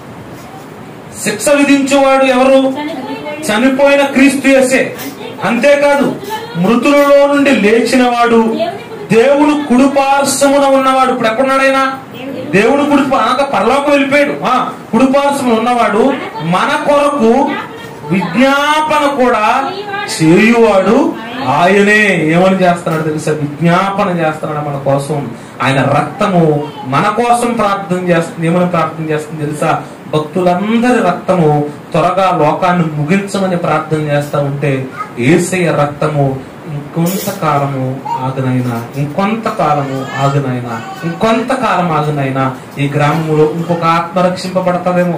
శిక్ష విధించేవాడు ఎవరు చనిపోయిన క్రీస్తు యేసే అంతేకాదు మృతులలో నుండి లేచిన వాడు దేవుడు కుడిపార్శ్వమున ఉన్నవాడు ఇప్పుడు ఎక్కడున్నాడైనా దేవుడు కుడి అనగా పరలోకం వెళ్ళిపోయాడు ఆ కుడిపార్శ్వమున ఉన్నవాడు మన కొరకు విజ్ఞాపన కూడా చేయువాడు ఆయనే ఏమని చేస్తున్నాడు తెలుసా విజ్ఞాపన చేస్తున్నాడు మన కోసం ఆయన రక్తము మన కోసం ప్రార్థన చేస్తుంది ఏమని ప్రార్థన చేస్తుంది తెలుసా భక్తులందరి రక్తము త్వరగా లోకాన్ని ముగించమని ప్రార్థన చేస్తా ఉంటే ఏసయ్య రక్తము ఇంకొంతకాలము ఆగునైనా ఇంకొంతకాలము ఆగునైనా ఇంకొంతకాలం ఆగునైనా ఈ గ్రామంలో ఇంకొక ఆత్మ రక్షింపబడతదేమో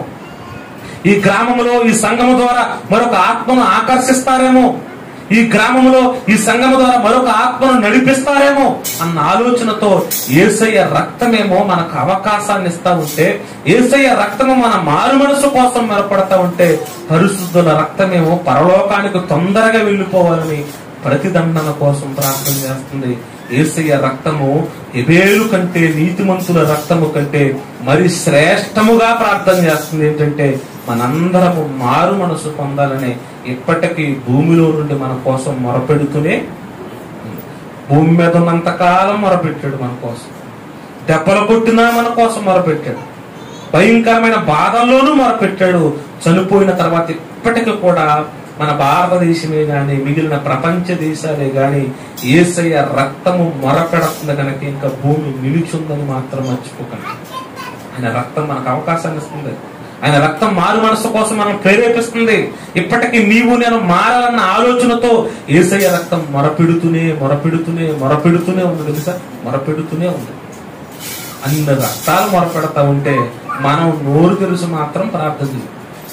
ఈ గ్రామంలో ఈ సంఘము ద్వారా మరొక ఆత్మను ఆకర్షిస్తారేమో ఈ గ్రామంలో ఈ సంఘము ద్వారా మరొక ఆత్మను నడిపిస్తారేమో అన్న ఆలోచనతో ఏసయ్య రక్తమేమో మనకు అవకాశాన్ని ఇస్తా ఉంటే ఏసయ్య రక్తము మన మారు మనసు కోసం మెరపడతా ఉంటే పరిశుద్ధుల రక్తమేమో పరలోకానికి తొందరగా వెళ్ళిపోవాలని ప్రతిదండన కోసం ప్రార్థన చేస్తుంది ఏసయ్య రక్తము ఎబేలు కంటే నీతిమంతుల రక్తము కంటే మరి శ్రేష్టముగా ప్రార్థన చేస్తుంది ఏంటంటే మనందరము మారు మనసు పొందాలని ఇప్పటికీ భూమిలో నుండి మన కోసం మొరపెడుతూనే ఉంది. భూమి మీద ఉన్నంత కాలం మొరపెట్టాడు మన కోసం దెబ్బలు కొట్టినా మన కోసం మొరపెట్టాడు భయంకరమైన బాధల్లోనూ మొరపెట్టాడు చనిపోయిన తర్వాత ఇప్పటికీ కూడా మన భారతదేశమే గాని మిగిలిన ప్రపంచ దేశాలే గాని ఏసయ్య రక్తము మొరపెడుతుంది కనుక ఇంకా భూమి నిలిచుందని మాత్రం మర్చిపోకండి ఆయన రక్తం మనకు అవకాశాన్ని ఇస్తుంది ఆయన రక్తం మారు మనసు కోసం మనం ప్రేరేపిస్తుంది ఇప్పటికీ నీవు నేను మారాలన్న ఆలోచనతో ఏసయ్య రక్తం మొరపెడుతూనే మొరపెడుతూనే మొరపెడుతూనే ఉంది తెలుసా మొరపెడుతూనే ఉంది అన్ని రక్తాలు మొరపెడతా ఉంటే మనం నోరు తెలుసు మాత్రం ప్రార్థన చేయం.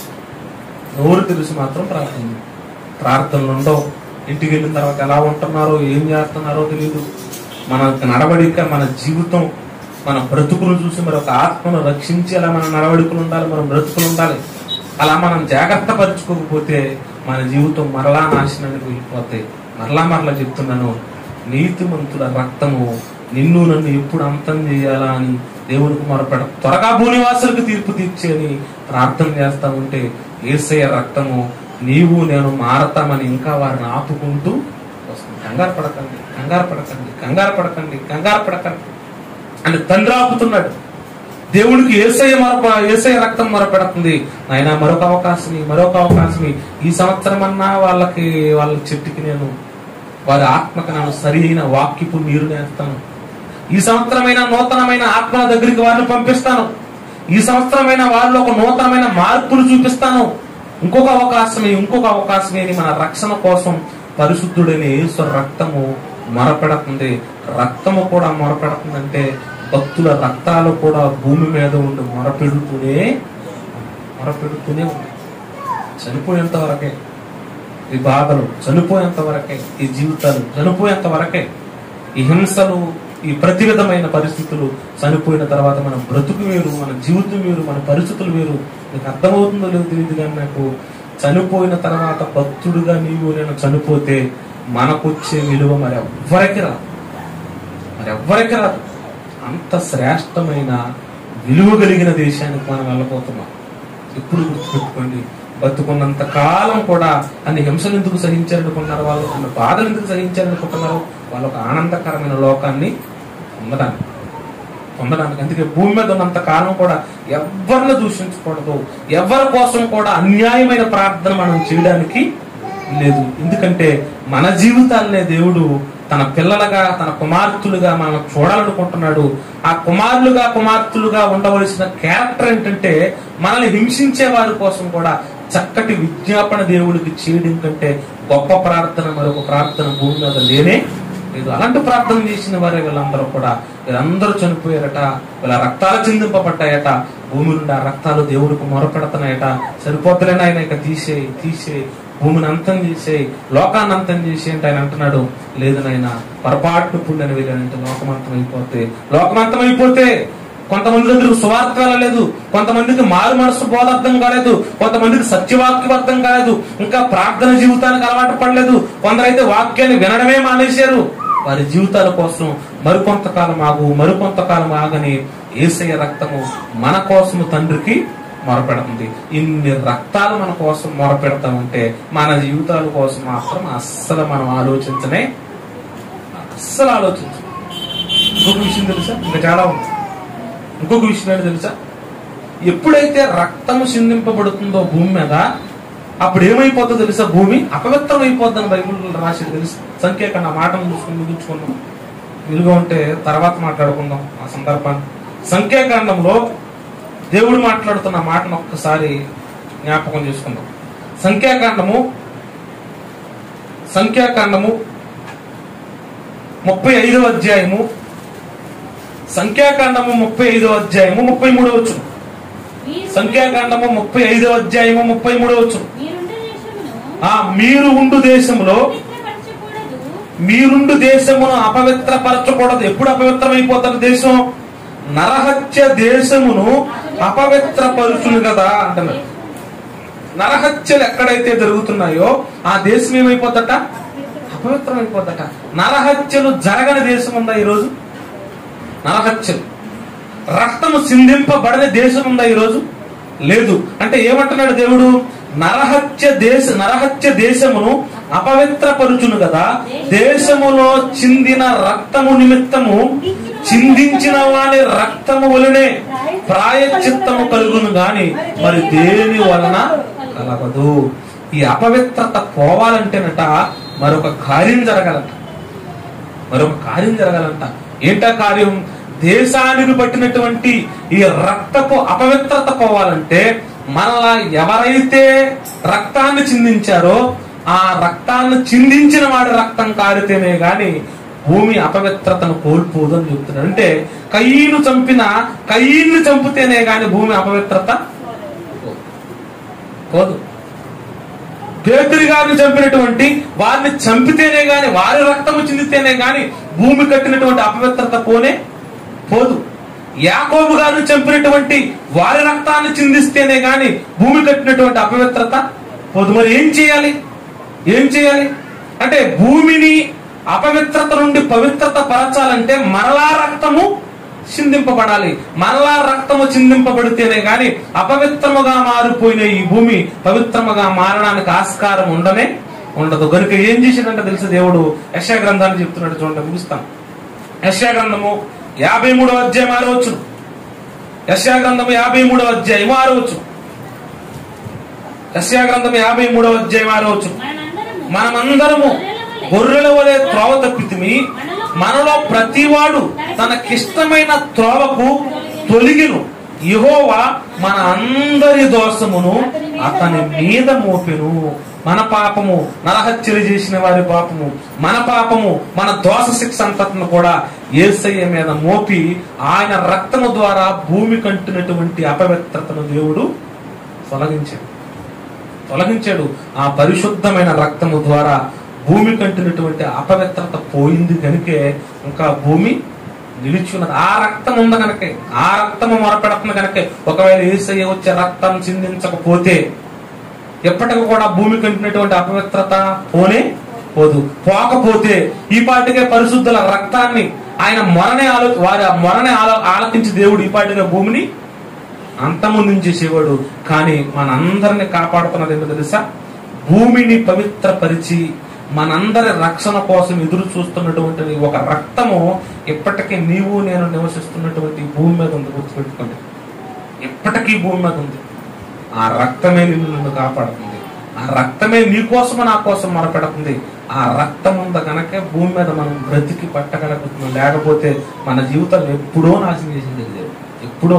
నోరు తెలుసు మాత్రం ప్రార్థన చేయం. ప్రార్థనలు ఉండవు ఇంటికి వెళ్ళిన తర్వాత ఎలా ఉంటున్నారో ఏం చేస్తున్నారో తెలియదు మన నడవడిక మన జీవితం మన బ్రతుకులు చూసి మరి ఒక ఆత్మను రక్షించేలా మన నడవడికలు ఉండాలి మన బ్రతుకులు ఉండాలి అలా మనం జాగ్రత్త పరుచుకోకపోతే మన జీవితం మరలా నాశనానికి వెళ్ళిపోతాయి మరలా మరలా చెప్తున్నాను నీతిమంతుల రక్తము నిన్ను నన్ను ఎప్పుడు అంతం చేయాలా అని దేవునికి మొరపెడ త్వరగా భూనివాసులకు తీర్పు తీర్చి అని ప్రార్థన చేస్తా ఉంటే ఏసయ్య రక్తము నీవు నేను మారతామని ఇంకా వారిని ఆపుకుంటూ వస్తుంది కంగారు పడకండి కంగారు పడకండి కంగారు పడకండి కంగారు పడకండి అని తండ్రి ఆపుతున్నాడు దేవుడికి ఏసయ్య మరొక ఏసయ్య రక్తం మొరపెడుతుంది ఆయన మరొక అవకాశం మరొక అవకాశం ఈ సంవత్సరం అన్నా వాళ్ళకి వాళ్ళ చెట్టుకి నేను వారి ఆత్మకు నేను సరి అయిన వాక్యపు నీరు నేస్తాను ఈ సంవత్సరమైన నూతనమైన ఆత్మల దగ్గరికి వారిని పంపిస్తాను ఈ సంవత్సరమైన వారిలో ఒక నూతనమైన మార్పులు చూపిస్తాను ఇంకొక అవకాశమే ఇంకొక అవకాశమే అని మన రక్షణ కోసం పరిశుద్ధుడైన యేసు రక్తము మొరపెడుతుంది రక్తము కూడా మొరపెడుతుందంటే భక్తుల రక్తాలు కూడా భూమి మీద ఉండి మొరపెడుతూనే మొరపెడుతూనే ఉన్నాయి చనిపోయేంత వరకే ఈ బాధలు చనిపోయేంత వరకే ఈ జీవితాలు చనిపోయేంత వరకే ఈ హింసలు ఈ ప్రతి విధమైన పరిస్థితులు చనిపోయిన తర్వాత మన బ్రతుకు వేరు మన జీవితం వేరు మన పరిస్థితులు వేరు నీకు అర్థమవుతుందో లేదో తెలియదు కానీ నాకు చనిపోయిన తర్వాత భక్తుడుగా నీవు నేను చనిపోతే మనకొచ్చే విలువ మరి ఎవ్వరికి రాదు మరి ఎవ్వరికి రాదు అంత శ్రేష్టమైన విలువ కలిగిన దేశానికి మనం వెళ్ళబోతున్నాం ఎప్పుడు గుర్తుపెట్టుకోండి బతుకున్నంత కాలం కూడా అన్ని హింసలు ఎందుకు సహించారనుకుంటున్నారు వాళ్ళు అన్ని బాధలు ఎందుకు సహించారనుకుంటున్నారు వాళ్ళు ఒక ఆనందకరమైన లోకాన్ని పొందడానికి పొందడానికి అందుకే భూమి మీద ఉన్నంత కాలం కూడా ఎవరిని దూషించకూడదు ఎవరి కోసం కూడా అన్యాయమైన ప్రార్థన మనం చేయడానికి లేదు ఎందుకంటే మన జీవితాలనే దేవుడు తన పిల్లలుగా తన కుమార్తెలుగా మనం చూడాలనుకుంటున్నాడు ఆ కుమారులుగా కుమార్తెలుగా ఉండవలసిన క్యారెక్టర్ ఏంటంటే మనల్ని హింసించే వారి కోసం కూడా చక్కటి విజ్ఞాపన దేవుడికి చేయడం కంటే గొప్ప ప్రార్థన మరొక ప్రార్థన భూమి మీద లేనే లేదు అలాంటి ప్రార్థన చేసిన వారే వీళ్ళందరూ కూడా వీళ్ళందరూ చనిపోయారట వీళ్ళ రక్తాలు చిందింపబడ్డాయట భూమి నుండి ఆ రక్తాలు దేవుడికి మొరపెడుతున్నాయట సరిపోతలేనా ఆయన ఇక తీసేయి తీసేయి భూమిని అంతం చేసేయి లోకాన్ని అంతం చేసి అంటే ఆయన అంటున్నాడు లేదు నాయన పొరపాటు పుణ్యని వెళ్ళానంటే లోకమంతం అయిపోతే లోకమంతం అయిపోతే కొంతమంది దగ్గర సువార్త వెళ్ళలేదు కొంతమందికి మారు మనసు బోధ అర్థం కాలేదు కొంతమందికి సత్యవాక్యం అర్థం కాలేదు ఇంకా ప్రార్థన జీవితానికి అలవాటు పడలేదు కొందరైతే వాక్యాన్ని వినడమే మానేశారు వారి జీవితాల కోసం మరికొంతకాలం ఆగు మరికొంతకాలం ఆగని ఏసయ్య రక్తము మన కోసము తండ్రికి మొరపెడుతుంది ఇన్ని రక్తాలు మన కోసం మొరపెడతామంటే మన జీవితాల కోసం మాత్రం అస్సలు మనం ఆలోచించనే అస్సలు ఆలోచించం ఇంకొక విషయం తెలుసా ఇంకా చాలా ఉంది ఇంకొక విషయం ఏంటో తెలుసా ఎప్పుడైతే రక్తము సిందింపబడుతుందో భూమి మీద అప్పుడు ఏమైపోతుందో తెలుసా భూమి అపవిత్రం అయిపోద్దని బైబిల్ రాసి తెలుసు సంఖ్యాకన్నా మాటను చూసుకుని ముగించుకున్నాం విలుగా ఉంటే తర్వాత మాట్లాడుకుందాం ఆ సందర్భాన్ని సంఖ్యాకాండంలో దేవుడు మాట్లాడుతున్న మాటను ఒక్కసారి జ్ఞాపకం చేసుకుందాం సంఖ్యాకాండము సంఖ్యాకాండము ముప్పై ఐదవ అధ్యాయము సంఖ్యాకాండము ముప్పై ఐదవ అధ్యాయము ముప్పై మూడవ వచ్చు మీరు- సంఖ్యాకాండము ముప్పై ఐదవ అధ్యాయము ముప్పై మూడవ వచ్చు మీరుండే దేశమును ఆ మీరు ఉండు దేశములో పవిత్రపరచకూడదు. మీరుండు దేశమును అపవిత్రపరచకూడదు ఎప్పుడు అపవిత్రమైపోతారు దేశం నరహత్య దేశమును అపవిత్రపరుచును కదా అంటున్నారు నరహత్యలు ఎక్కడైతే జరుగుతున్నాయో ఆ దేశం ఏమైపోద్దట అపవిత్రమైపోద్దట నరహత్యలు జరగని దేశం ఉందా ఈరోజు నరహత్యలు రక్తము సింధింపబడని దేశం ఉందా ఈరోజు లేదు అంటే ఏమంటున్నాడు దేవుడు నరహత్య దేశ నరహత్య దేశమును అపవిత్రపరుచును కదా దేశములో చిందిన రక్తము నిమిత్తము చిందించిన వాని రక్తము వలనే ప్రాయచిత్తము కలుగును గాని మరి దేని వలన కలగదు ఈ అపవిత్రత పోవాలంటేనట మరొక కార్యం జరగాలంట మరొక కార్యం జరగాలంట ఏంటా కార్యం దేశానికి పట్టినటువంటి ఈ రక్తపు అపవిత్రత పోవాలంటే మనలా ఎవరైతే రక్తాన్ని చిందించారో ఆ రక్తాన్ని చిందించిన వాడి రక్తం కారితేనే గాని భూమి అపవిత్రతను కోల్పోదు అని చెప్తున్నాడు అంటే కయ్యను చంపిన కయ్యన్ని చంపితేనే గాని భూమి అపవిత్రత పోదు పేతురి గారిని చంపినటువంటి వారిని చంపితేనే గాని వారి రక్తము చిందితేనే గాని భూమి కట్టినటువంటి అపవిత్రత పోనే పోదు యాకోబు గారిని చంపినటువంటి వారి రక్తాన్ని చిందిస్తేనే గాని భూమి కట్టినటువంటి అపవిత్రత పోదు మరి ఏం చేయాలి ఏం చేయాలి అంటే భూమిని అపవిత్రత నుండి పవిత్రత పరచాలంటే మరలా రక్తము చిందింపబడాలి మరలా రక్తము చిందింపబడితేనే గాని అపవిత్రముగా మారిపోయిన ఈ భూమి పవిత్రముగా మారడానికి ఆస్కారం ఉండనే ఉండదు కనుక ఏం చేసిందంటే తెలుసు దేవుడు యశా గ్రంథాన్ని చెప్తున్నాడు చూడండి ముగిస్తాం యశా గ్రంథము యాభై మూడవ అధ్యాయం ఆరవచ్చు యశా గ్రంథము యాభై మూడవ అధ్యాయం ఆరవచ్చు యశా గ్రంథము యాభై మూడవ అధ్యాయం ఆరవచ్చు మనమందరము మనమందరము గొర్రెల వలె త్రోవ తప్పితిమి మనలో ప్రతివాడు తన తనకిష్టమైన త్రోవకు తొలిగిను యెహోవా మన అందరి దోషమును అతని మీద మోపెను మన పాపము నరహత్యలు చేసిన వారి పాపము మన పాపము మన దోష శిక్ష అంతటిని కూడా ఏసయ్య మీద మోపి ఆయన రక్తము ద్వారా భూమి కంటున్నటువంటి అపవిత్రతను దేవుడు తొలగించాడు తొలగించాడు ఆ పరిశుద్ధమైన రక్తము ద్వారా భూమి కంటినటువంటి అపవిత్రత పోయింది కనుకే ఇంకా భూమి నిలిచి ఉన్నది ఆ రక్తం ఉంది కనుకే ఆ రక్తము మొరపెడుతుంది కనుకే ఒకవేళ ఏసయ్య వచ్చే రక్తం చిందించకపోతే ఎప్పటికి కూడా భూమి కంటినటువంటి అపవిత్రత పోనే పోదు పోకపోతే ఈ పాటికే పరిశుద్ధుల రక్తాన్ని ఆయన మొరనే ఆలో వారి ఆ మొరనే ఆలో ఆలకించి దేవుడు ఈ పాటిగా భూమిని అంతమొందించేసేవాడు కానీ మనందరిని కాపాడుతున్నది ఏంటో తెలుసా భూమిని పవిత్రపరిచి మనందరి రక్షణ కోసం ఎదురు చూస్తున్నటువంటి ఒక రక్తము ఇప్పటికీ నీవు నేను నివసిస్తున్నటువంటి ఈ భూమి మీద ఉంది గుర్తుపెట్టుకోండి ఇప్పటికీ భూమి మీద ఉంది ఆ రక్తమే నిన్ను నిన్ను కాపాడుతుంది ఆ రక్తమే నీ కోసం నా కోసం మొరపెడుతుంది ఆ రక్తం ఉంద కనుక భూమి మీద మనం బ్రతికి పట్టగలుగుతున్నాం లేకపోతే మన జీవితాలు ఎప్పుడో నాశనం చేసింది దేవుడు ఎప్పుడో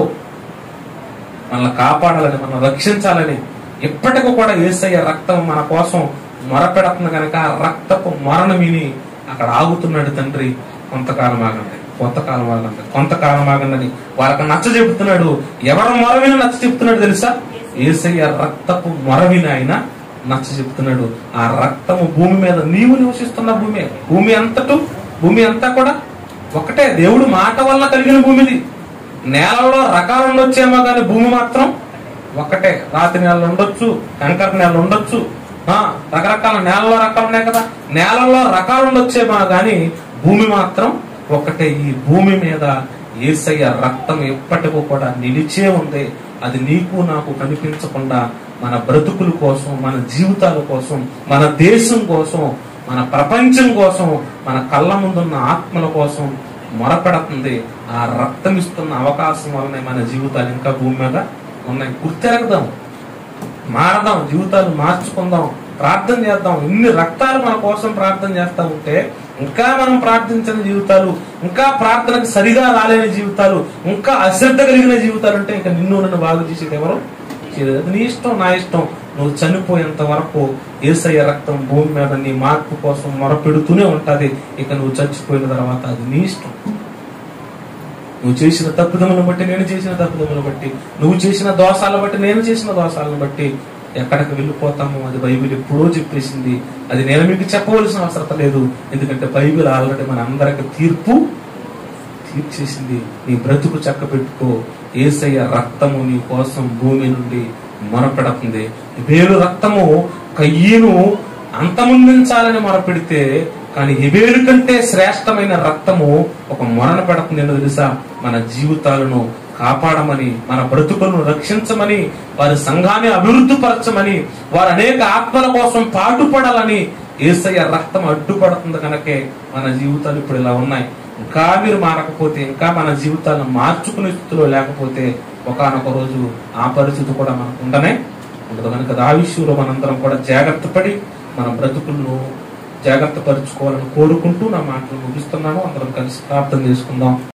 మనల్ని కాపాడాలని మనం రక్షించాలని ఎప్పటికీ కూడా ఏసయ్య రక్తం మన కోసం మొరపెడుతుంది కనుక ఆ రక్తపు మరణ విని అక్కడ ఆగుతున్నాడు తండ్రి కొంతకాలం ఆగండి కొంతకాలం ఆగండి కొంతకాలం ఆగండి వాళ్ళకి నచ్చ చెబుతున్నాడు ఎవరు మొరవిని నచ్చ చెప్తున్నాడు తెలుసా ఏసయ్య రక్తపు మొరవిని ఆయన నచ్చ చెప్తున్నాడు ఆ రక్తము భూమి మీద నీవు నివసిస్తున్న భూమి భూమి అంతటు భూమి అంతా కూడా ఒకటే దేవుడు మాట వల్ల కలిగిన భూమిది నేలలో రకాలు ఉండొచ్చేమో కానీ భూమి మాత్రం ఒకటే రాతి నేలలు ఉండొచ్చు కంకర నేలలు ఉండొచ్చు ఆ, రకరకాల నేలలో రకాలు ఉన్నాయి కదా నేలలో రకాలు ఉండొచ్చేమో కానీ భూమి మాత్రం ఒకటే ఈ భూమి మీద ఏసయ్య రక్తం ఎప్పటికీ కూడా నిలిచే ఉంది అది నీకు నాకు కనిపించకుండా మన బ్రతుకుల కోసం మన జీవితాల కోసం మన దేశం కోసం మన ప్రపంచం కోసం మన కళ్ళ ముందున్న ఆత్మల కోసం మొరపెడుతుంది ఆ రక్తం ఇస్తున్న అవకాశం వల్లనే మన జీవితాలు ఇంకా భూమి మీద ఉన్నాయి గుర్తెరగదాం మారదాం జీవితాలు మార్చుకుందాం ప్రార్థన చేద్దాం ఇన్ని రక్తాలు మన కోసం ప్రార్థన చేస్తా ఉంటే ఇంకా మనం ప్రార్థించని జీవితాలు ఇంకా ప్రార్థనకు సరిగా రాలేని జీవితాలు ఇంకా అశ్రద్ధ కలిగిన జీవితాలు అంటే ఇంకా నిన్ను నన్ను బాగు చేసేది ఎవరు చేయలేదు. అది నీ ఇష్టం నా ఇష్టం నువ్వు చనిపోయేంత వరకు ఏసయ్య రక్తం భూమి మీద నీ మార్పు కోసం మొరపెడుతూనే ఉంటది ఇక నువ్వు చచ్చిపోయిన తర్వాత అది నీ ఇష్టం నువ్వు చేసిన తప్పుదములను బట్టి నేను చేసిన తప్పుదములను బట్టి నువ్వు చేసిన దోషాలను బట్టి నేను చేసిన దోషాలను బట్టి ఎక్కడికి వెళ్ళిపోతాము అది బైబిల్ ఎప్పుడో చెప్పేసింది అది నేను మీకు చెప్పవలసిన అవసరం లేదు ఎందుకంటే బైబిల్ ఆల్రెడీ మన అందరికి తీర్పు తీర్చేసింది నీ బ్రతుకు చక్క పెట్టుకో ఏసయ్య రక్తము నీ కోసం భూమి నుండి మొరపెడుతుంది వేలు రక్తము కయ్యను అంతమొందించాలని మొరపెడితే కానీ హెబేలు కంటే శ్రేష్టమైన రక్తము ఒక మొరణ పెడుతుంది ఏంటో తెలుసా మన జీవితాలను కాపాడమని మన బ్రతుకులను రక్షించమని వారి సంఘాన్ని అభివృద్ధి పరచమని వారు అనేక ఆత్మల కోసం పాటుపడాలని ఏసయ్య రక్తం అడ్డుపడుతుంది కనుకే మన జీవితాలు ఇప్పుడు ఇలా ఉన్నాయి ఇంకా మీరు మారకపోతే ఇంకా మన జీవితాలను మార్చుకునే స్థితిలో లేకపోతే ఒకనొక రోజు ఆ పరిస్థితి కూడా మనకు ఉండనే ఉండదు కనుక ఆ విషయంలో మనందరం కూడా జాగ్రత్త పడి మన బ్రతుకులను జాగ్రత్త పరుచుకోవాలని కోరుకుంటూ నా మాటలు ముగిస్తున్నాను అందరం కలిసి ప్రార్థన చేసుకుందాం